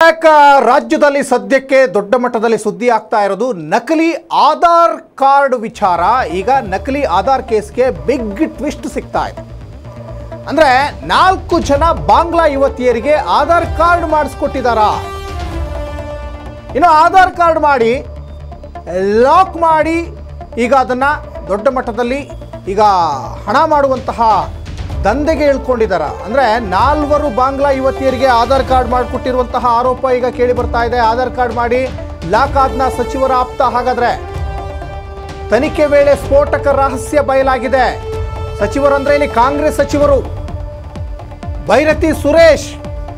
ಯಾಕ ರಾಜ್ಯದಲ್ಲಿ ಸದ್ಯಕ್ಕೆ ದೊಡ್ಡ ಮಟ್ಟದಲ್ಲಿ ಸುದ್ದಿ ಆಗ್ತಾ ಇರೋದು ನಕಲಿ ಆಧಾರ್ ಕಾರ್ಡ್ ವಿಚಾರ ಈಗ ನಕಲಿ ಆಧಾರ್ ಕೇಸ್ಗೆ ಬಿಗ್ ಟ್ವಿಸ್ಟ್ ಸಿಗ್ತಾ ಇದೆ ಅಂದ್ರೆ ನಾಲ್ಕು ಜನ ಬಾಂಗ್ಲಾ ಯುವತಿಯರಿಗೆ ಆಧಾರ್ ಕಾರ್ಡ್ ಮಾಡಿಸ್ಕೊಟ್ಟಿದ್ದಾರಾ ಇನ್ನು ಆಧಾರ್ ಕಾರ್ಡ್ ಮಾಡಿ ಲಾಕ್ ಮಾಡಿ ಈಗ ಅದನ್ನು ದೊಡ್ಡ ಮಟ್ಟದಲ್ಲಿ ಈಗ ಹಣ ಮಾಡುವಂತಹ ದಂಧೆಗೆ ಇಳ್ಕೊಂಡಿದ್ದಾರ ಅಂದರೆ ನಾಲ್ವರು ಬಾಂಗ್ಲಾ ಯುವತಿಯರಿಗೆ ಆಧಾರ್ ಕಾರ್ಡ್ ಮಾಡಿಕೊಟ್ಟಿರುವಂತಹ ಆರೋಪ ಈಗ ಕೇಳಿ ಬರ್ತಾ ಇದೆ ಆಧಾರ್ ಕಾರ್ಡ್ ಮಾಡಿ ಲಾಕ್ ಆದ್ನ ಸಚಿವರ ಆಪ್ತ ಹಾಗಾದ್ರೆ ತನಿಖೆ ವೇಳೆ ಸ್ಫೋಟಕ ರಹಸ್ಯ ಬಯಲಾಗಿದೆ ಸಚಿವರಂದ್ರೆ ಇಲ್ಲಿ ಕಾಂಗ್ರೆಸ್ ಸಚಿವರು ಭೈರತಿ ಸುರೇಶ್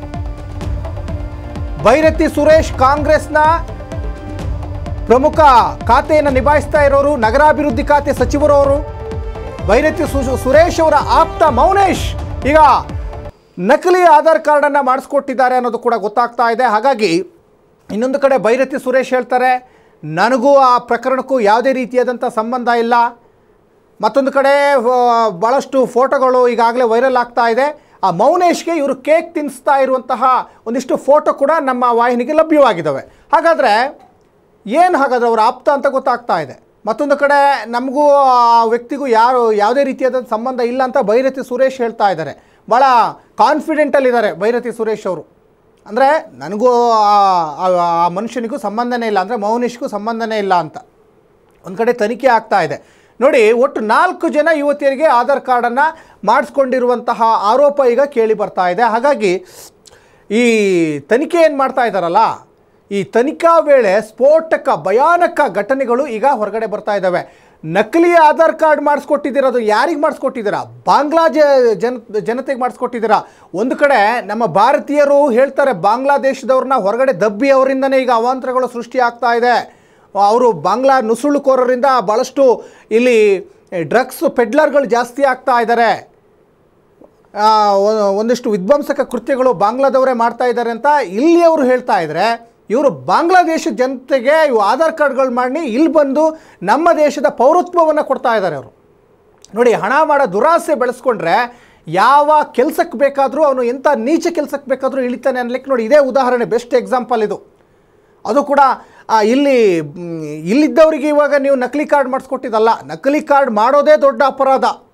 ಭೈರತಿ ಸುರೇಶ್ ಕಾಂಗ್ರೆಸ್ನ ಪ್ರಮುಖ ಖಾತೆಯನ್ನು ನಿಭಾಯಿಸ್ತಾ ಇರೋರು ನಗರಾಭಿವೃದ್ಧಿ ಖಾತೆ ಸಚಿವರು ಅವರು ಭೈರತಿ ಸು- ಸುರೇಶ್ ಅವರ ಆಪ್ತ ಮೌನೇಶ್ ಈಗ ನಕಲಿ ಆಧಾರ್ ಕಾರ್ಡನ್ನು ಮಾಡಿಸ್ಕೊಟ್ಟಿದ್ದಾರೆ ಅನ್ನೋದು ಕೂಡ ಗೊತ್ತಾಗ್ತಾ ಇದೆ ಹಾಗಾಗಿ ಇನ್ನೊಂದು ಕಡೆ ಭೈರತಿ ಸುರೇಶ್ ಹೇಳ್ತಾರೆ ನನಗೂ ಆ ಪ್ರಕರಣಕ್ಕೂ ಯಾವುದೇ ರೀತಿಯಾದಂಥ ಸಂಬಂಧ ಇಲ್ಲ ಮತ್ತೊಂದು ಕಡೆ ಆ, ಭಾಳಷ್ಟು ಫೋಟೋಗಳು ಈಗಾಗಲೇ ವೈರಲ್ ಆಗ್ತಾ ಇದೆ ಆ ಮೌನೇಶ್ಗೆ ಇವರು ಕೇಕ್ ತಿನ್ನಿಸ್ತಾ ಇರುವಂತಹ ಒಂದಿಷ್ಟು ಫೋಟೋ ಕೂಡ ನಮ್ಮ ವಾಹಿನಿಗೆ ಲಭ್ಯವಾಗಿದ್ದಾವೆ ಹಾಗಾದರೆ ಏನು ಹಾಗಾದ್ರೆ ಅವರ ಆಪ್ತ ಅಂತ ಗೊತ್ತಾಗ್ತಾ ಇದೆ ಮತ್ತೊಂದು ಕಡೆ ನಮಗೂ ಆ ವ್ಯಕ್ತಿಗೂ ಯಾರು ಯಾವುದೇ ರೀತಿಯಾದ ಸಂಬಂಧ ಇಲ್ಲ ಅಂತ ಭೈರತಿ ಸುರೇಶ್ ಹೇಳ್ತಾ ಇದ್ದಾರೆ ಭಾಳ ಕಾನ್ಫಿಡೆಂಟಲ್ಲಿದ್ದಾರೆ ಭೈರತಿ ಸುರೇಶ್ ಅವರು ಅಂದರೆ ನನಗೂ ಆ- ಆ ಆ ಮನುಷ್ಯನಿಗೂ ಸಂಬಂಧನೇ ಇಲ್ಲ ಅಂದರೆ ಮೌನೇಶ್ಗೂ ಸಂಬಂಧನೇ ಇಲ್ಲ ಅಂತ ಒಂದು ಕಡೆ ತನಿಖೆ ಆಗ್ತಾ ಇದೆ ನೋಡಿ ಒಟ್ಟು ನಾಲ್ಕು ಜನ ಯುವತಿಯರಿಗೆ ಆಧಾರ್ ಕಾರ್ಡನ್ನು ಮಾಡಿಸ್ಕೊಂಡಿರುವಂತಹ ಆರೋಪ ಈಗ ಕೇಳಿ ಬರ್ತಾ ಇದೆ ಹಾಗಾಗಿ ಈ ತನಿಖೆ ಏನು ಮಾಡ್ತಾ ಇದ್ದಾರಲ್ಲ ಈ ತನಿಖಾ ವೇಳೆ ಸ್ಫೋಟಕ ಭಯಾನಕ ಘಟನೆಗಳು ಈಗ ಹೊರಗಡೆ ಬರ್ತಾ ಇದ್ದಾವೆ ನಕಲಿ ಆಧಾರ್ ಕಾರ್ಡ್ ಮಾಡಿಸ್ಕೊಟ್ಟಿದ್ದೀರಾ ಅದು ಯಾರಿಗೆ ಮಾಡಿಸ್ಕೊಟ್ಟಿದ್ದೀರಾ ಬಾಂಗ್ಲಾ ಜ ಜನ ಜನತೆಗೆ ಮಾಡಿಸ್ಕೊಟ್ಟಿದ್ದೀರಾ ಒಂದು ಕಡೆ ನಮ್ಮ ಭಾರತೀಯರು ಹೇಳ್ತಾರೆ ಬಾಂಗ್ಲಾದೇಶದವ್ರನ್ನ ಹೊರಗಡೆ ದಬ್ಬಿ ಅವರಿಂದನೇ ಈಗ ಅವಾಂತರಗಳು ಸೃಷ್ಟಿ ಆಗ್ತಾ ಇದೆ ಅವರು ಬಾಂಗ್ಲಾ ನುಸುಳುಕೋರರಿಂದ ಭಾಳಷ್ಟು ಇಲ್ಲಿ ಡ್ರಗ್ಸ್ ಪೆಡ್ಲರ್ಗಳು ಜಾಸ್ತಿ ಆಗ್ತಾ ಇದ್ದಾರೆ ಆ, ಒ- ಒಂದಿಷ್ಟು ವಿಧ್ವಂಸಕ ಕೃತ್ಯಗಳು ಬಾಂಗ್ಲಾದವರೇ ಮಾಡ್ತಾ ಇದ್ದಾರೆ ಅಂತ ಇಲ್ಲಿ ಅವರು ಹೇಳ್ತಾ ಇದ್ದಾರೆ ಇವರು ಬಾಂಗ್ಲಾದೇಶ ಜನತೆಗೆ ಇವು ಆಧಾರ್ ಕಾರ್ಡ್ಗಳು ಮಾಡಿ ಇಲ್ಲಿ ಬಂದು ನಮ್ಮ ದೇಶದ ಪೌರತ್ವವನ್ನು ಕೊಡ್ತಾ ಇದ್ದಾರೆ ಅವರು ನೋಡಿ ಹಣ ಮಾಡೋ ದುರಾಸೆ ಬೆಳೆಸ್ಕೊಂಡ್ರೆ ಯಾವ ಕೆಲಸಕ್ಕೆ ಬೇಕಾದರೂ ಅವನು ಎಂಥ ನೀಚ ಕೆಲಸಕ್ಕೆ ಬೇಕಾದರೂ ಇಳಿತಾನೆ ಅನ್ಲಿಕ್ಕೆ ನೋಡಿ ಇದೇ ಉದಾಹರಣೆ ಬೆಸ್ಟ್ ಎಕ್ಸಾಂಪಲ್ ಇದು ಅದು ಕೂಡ ಆ, ಇಲ್ಲಿ ಮ್, ಇಲ್ಲಿದ್ದವರಿಗೆ ಇವಾಗ ನೀವು ನಕಲಿ ಕಾರ್ಡ್ ಮಾಡಿಸ್ಕೊಟ್ಟಿದ್ದಲ್ಲ ನಕಲಿ ಕಾರ್ಡ್ ಮಾಡೋದೇ ದೊಡ್ಡ ಅಪರಾಧ